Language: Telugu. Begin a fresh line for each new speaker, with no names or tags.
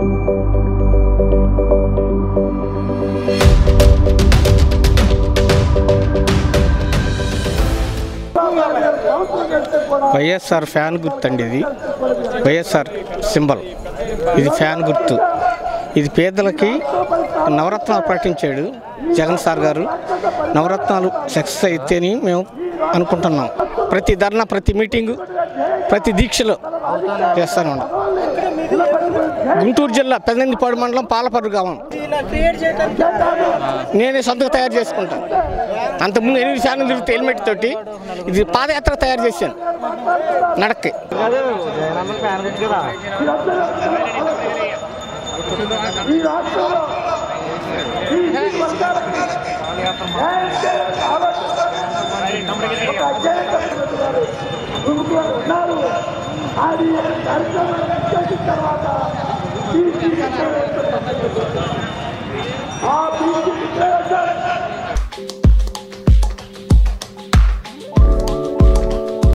వైఎస్ఆర్ ఫ్యాన్ గుర్తు అండి ఇది వైఎస్ఆర్ సింబల్ ఇది ఫ్యాన్ గుర్తు ఇది పేదలకి నవరత్నాలు ప్రకటించాడు జగన్ సార్ గారు నవరత్నాలు సక్సెస్ అయితేని మేము అనుకుంటున్నాం ప్రతి ధర్నా ప్రతి మీటింగు ప్రతి దీక్షలో చేస్తాను గుంటూరు జిల్లా పెదనందిపాడు మండలం పాలపర్రు గ్రామం నేనే సొంతంగా తయారు చేసుకుంటాను అంతకుముందు ఎనిమిది శాతం తిరిగితే హెల్మెట్ తోటి ఇది పాదయాత్ర తయారు చేశాను నడక్కి
ఈ రాష్ట్రంలో ఈ వర్గాలకి న్యాయం చేయాలని ఆలోచిస్తున్నారు. ఒక అధ్యయనం చేస్తున్నారు. ప్రభుత్వాలు ఉన్నారు అది కార్యక్రమం చేసిన తర్వాత బీసీ ఆ బీసీ